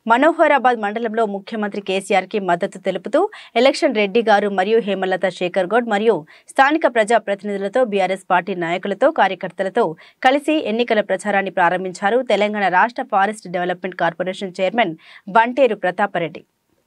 మనోహరాబాద్ మండలంలో ముఖ్యమంత్రి కేసీఆర్ కి మద్దతు తెలుపుతూ ఎలక్షన్ రెడ్డి గారు మరియు హేమలత శేఖర్ గౌడ్ మరియు స్థానిక ప్రజా ప్రతినిధులతో బీఆర్ఎస్ పార్టీ నాయకులతో కార్యకర్తలతో కలిసి ఎన్నికల ప్రచారాన్ని ప్రారంభించారు తెలంగాణ రాష్ట్ర forest development corporation chairman Banteru Prathap Reddy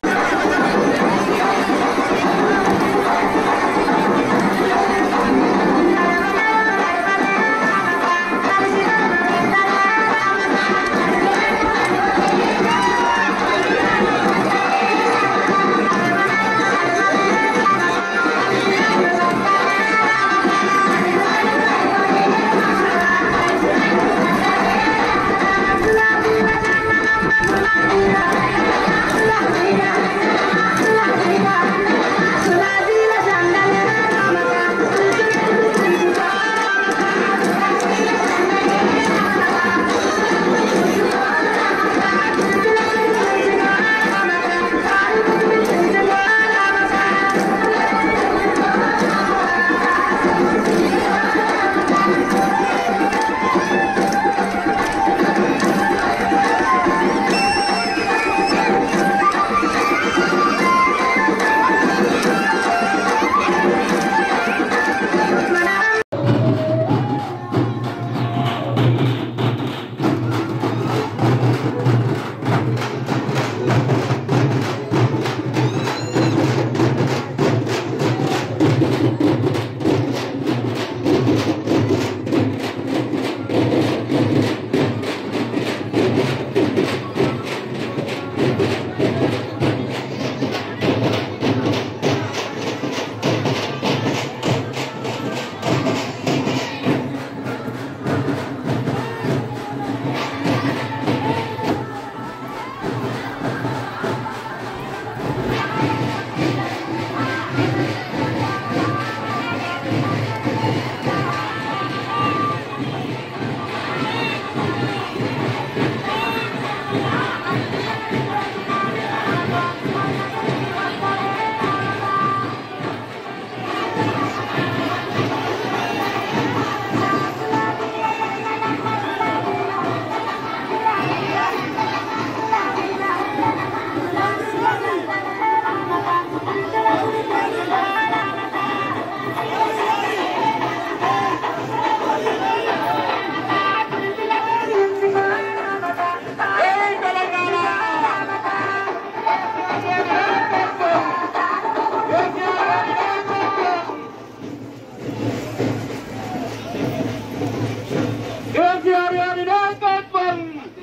KCR గారి నాయకత్వం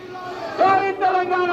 జై తెలంగాణ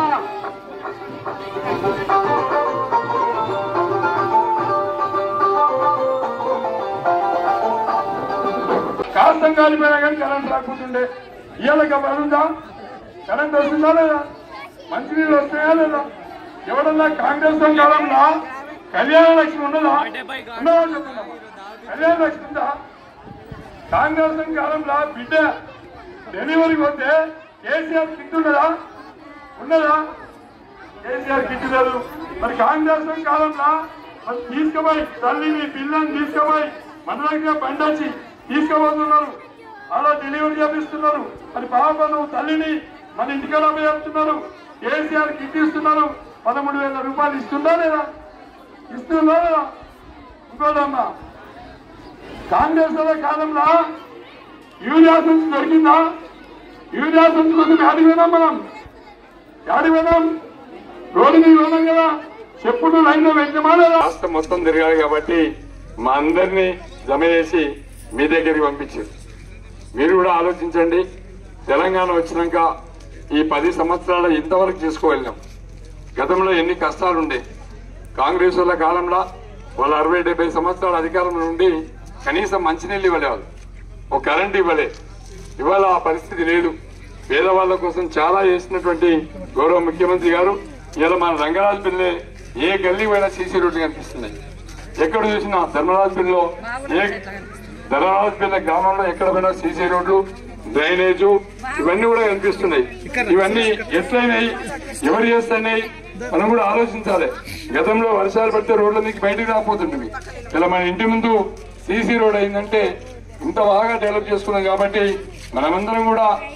కాస్తం కాలిపోయినా కానీ కరెంట్ రాకుంటుండే ఇవాళ పడుందా కరెంట్ వస్తుందా లేదా మంచినీళ్ళు వస్తాయా లేదా ఎవడన్నా కాంగ్రెస్ కాలంలో కళ్యాణ లక్ష్మి ఉన్నదా ఉన్నదా చెప్తున్నామా కళ్యాణ లక్ష్మి ఉందా కాంగ్రెస్ కాలంలో బిడ్డ డెలివరీ పోతే కేసీఆర్ కిట్ ఉన్నదా ఉన్నదా కేసీఆర్ కిట్ లేదు మరి కాంగ్రెస్ కాలంలో మరి తీసుకుపోయి తల్లిని పిల్లని తీసుకుపోయి మన దగ్గర బండి వచ్చి తీసుకుపోతున్నారు అలా డెలివరీ చేపిస్తున్నారు మరి పాప నువ్వు తల్లిని మన ఇంటికాడ చెప్తున్నారు కేసీఆర్ కిట్ ఇస్తున్నారు పదమూడు వేల రూపాయలు ఇస్తుందా లేదా ఇస్తుందా లేదా ఇంకోదమ్మా కాంగ్రెస్ వాళ్ళ కాలంలో యూరియా సంస్థ దొరికిందా యూరియా సంస్థ కోసం యాడికి పోయినాం మనం యాడికి పోయినాం రోడ్డు మీద ఉన్నాం కదా చెప్పుడు లైన్ లో పెట్టినమా లేదా రాష్ట్రం మొత్తం తిరగాలి కాబట్టి మా అందరినీ జమ చేసి మీ దగ్గరికి పంపించారు మీరు కూడా ఆలోచించండి తెలంగాణ వచ్చినాక ఈ పది సంవత్సరాల ఇంతవరకు చేసుకోగలిగాం గతంలో ఎన్ని కష్టాలు ఉండే కాంగ్రెస్ వాళ్ళ కాలంలో వాళ్ళ అరవై డెబ్బై సంవత్సరాల అధికారంలో ఉండి కనీసం మంచినీళ్ళు ఇవ్వలేదు ఒక కరెంట్ ఇవ్వలే ఇవాళ ఆ పరిస్థితి లేదు పేదవాళ్ళ కోసం చాలా చేసినటువంటి గౌరవ ముఖ్యమంత్రి గారు ఇలా మన రంగరాజు పిల్లే ఏ గల్లీ పోయినా సీసీ రోడ్లు కనిపిస్తున్నాయి ఎక్కడ చూసినా ధర్మరాజుపల్లిలో ఏ ధర్మరాజుపల్లి గ్రామంలో ఎక్కడ పోయినా సీసీ రోడ్లు డ్రైనేజు ఇవన్నీ కూడా కనిపిస్తున్నాయి ఇవన్నీ ఎట్లయినాయి ఎవరు చేస్తున్నాయి మనం కూడా ఆలోచించాలి గతంలో వర్షాలు పడితే రోడ్ల మీకు బయటకు రాకపోతుంటుంది ఇలా మన ఇంటి ముందు సీసీ రోడ్ అయిందంటే ఇంత బాగా డెవలప్ చేసుకున్నాం కాబట్టి మనమందరం కూడా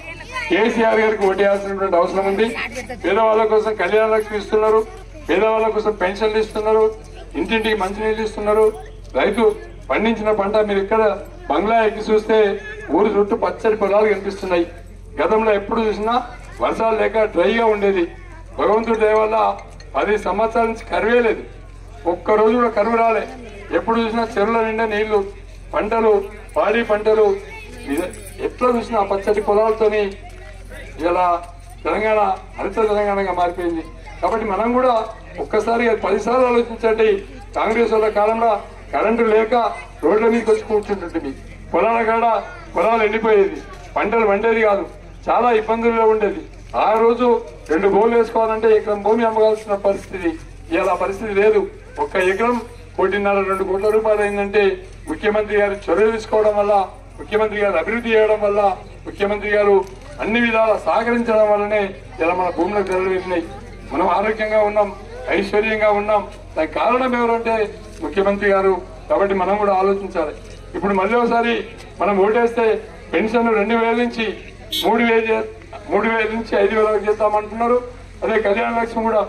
కేసీఆర్ గారికి ఓటేయాల్సినటువంటి అవసరం ఉంది పేదవాళ్ళ కోసం కళ్యాణ లక్ష్మి ఇస్తున్నారు పేదవాళ్ళ కోసం పెన్షన్లు ఇస్తున్నారు ఇంటింటికి మంచినీళ్ళు ఇస్తున్నారు రైతు పండించిన పంట మీరు ఇక్కడ బంగ్లా ఎక్కి చూస్తే ఊరు చుట్టూ పచ్చడి పొలాలు కనిపిస్తున్నాయి గతంలో ఎప్పుడు చూసినా వర్షాలు లేక డ్రైగా ఉండేది భగవంతుడి దయ వల్ల పది సంవత్సరాల నుంచి కరువే లేదు ఒక్క రోజు కూడా కరువు రాలే ఎప్పుడు చూసినా చెరువుల నిండా నీళ్లు పంటలు పాడి పంటలు ఇది- ఎట్లా చూసినా పచ్చటి పొలాలతోని ఇలా తెలంగాణ హరిత తెలంగాణగా మారిపోయింది కాబట్టి మనం కూడా ఒక్కసారి పదిసార్లు ఆలోచించండి కాంగ్రెస్ వాళ్ళ కాలంలో కరెంటు లేక రోడ్ల మీదకి వచ్చి కూర్చుంటుంది పొలాల కాడ పొలాలు ఎండిపోయేది పంటలు వండేది కాదు చాలా ఇబ్బందుల్లో ఉండేది ఆ రోజు రెండు బోర్లు వేసుకోవాలంటే ఎకరం భూమి అమ్మగాల్సిన పరిస్థితి ఇలా పరిస్థితి లేదు ఒక్క ఎకరం కోటిన్నర రెండు కోట్ల రూపాయలు అయిందంటే ముఖ్యమంత్రి గారు చొరవ తీసుకోవడం వల్ల ముఖ్యమంత్రి గారు అభివృద్ధి చేయడం వల్ల ముఖ్యమంత్రి గారు అన్ని విధాలా సహకరించడం వల్లనే ఇలా మన భూములకు నెరవేరినాయి మనం ఆరోగ్యంగా ఉన్నాం ఐశ్వర్యంగా ఉన్నాం దానికి కారణం ఎవరంటే ముఖ్యమంత్రి గారు కాబట్టి మనం కూడా ఆలోచించాలి ఇప్పుడు మళ్ళీ ఒకసారి మనం ఓటేస్తే పెన్షన్ రెండు వేల నుంచి మూడు వేలు చే- మూడు వేల నుంచి ఐదు వేల వరకు చేస్తామంటున్నారు అదే కళ్యాణ లక్ష్మి కూడా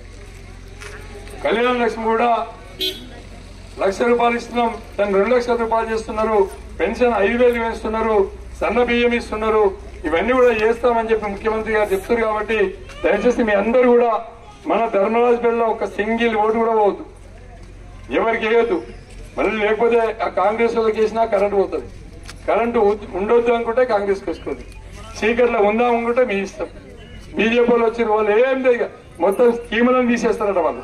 కళ్యాణ లక్ష్మి కూడా లక్ష రూపాయలు ఇస్తున్నాం దాన్ని రెండు లక్షల రూపాయలు చేస్తున్నారు పెన్షన్ ఐదు వేలు వేస్తున్నారు సన్న బియ్యం ఇస్తున్నారు ఇవన్నీ కూడా చేస్తామని చెప్పి ముఖ్యమంత్రి గారు చెప్తారు కాబట్టి దయచేసి మీ అందరూ కూడా మన ధర్మరాజపేటలో ఒక సింగిల్ ఓటు కూడా పోవద్దు ఎవరికి వేయద్దు మళ్ళీ లేకపోతే ఆ కాంగ్రెస్ వాళ్ళకి వేసినా కరెంట్ పోతుంది కరెంటు ఉ- ఉండొద్దు అనుకుంటే కాంగ్రెస్కి వస్తుంది చీకట్లో ఉందాం అనుకుంటే మీ ఇష్టం బీజేపీ వాళ్ళు వచ్చిన వాళ్ళు ఏం లేదు మొత్తం స్కీములను తీసేస్తారట వాళ్ళు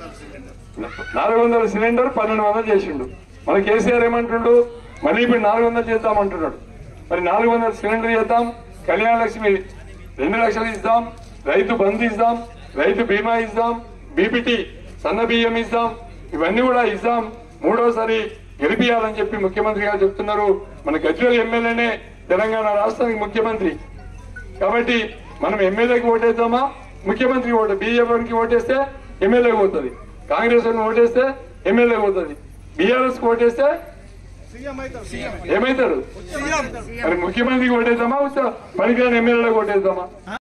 నాలుగు వందల సిలిండర్ పన్నెండు వందలు చేసిండు మన కేసీఆర్ ఏమంటుండు మళ్ళీ ఇప్పుడు నాలుగు వందలు చేద్దామంటున్నాడు మరి నాలుగు వందల సిలిండర్ చేద్దాం కళ్యాణ లక్ష్మి రెండు లక్షలు ఇద్దాం రైతు బంధు ఇద్దాం రైతు బీమా ఇద్దాం బీపీటీ సన్న బియ్యం ఇద్దాం ఇవన్నీ కూడా ఇద్దాం మూడోసారి గెలిపియాలని చెప్పి ముఖ్యమంత్రి గారు చెప్తున్నారు మన గజ్వేల్ ఎమ్మెల్యేనే తెలంగాణ రాష్ట్రానికి ముఖ్యమంత్రి కాబట్టి మనం ఎమ్మెల్యేకి ఓటేద్దామా ముఖ్యమంత్రికి ఓటే బీజేపీకి ఓటేస్తే ఎమ్మెల్యేకి పోతుంది కాంగ్రెస్ వాళ్ళని ఓటేస్తే ఎమ్మెల్యే పోతుంది బీఆర్ఎస్ కి ఓటేస్తే ఏమైతారు మరి ముఖ్యమంత్రికి ఓటేద్దామా పనికిరాని ఎమ్మెల్యేలకు ఓటేద్దామా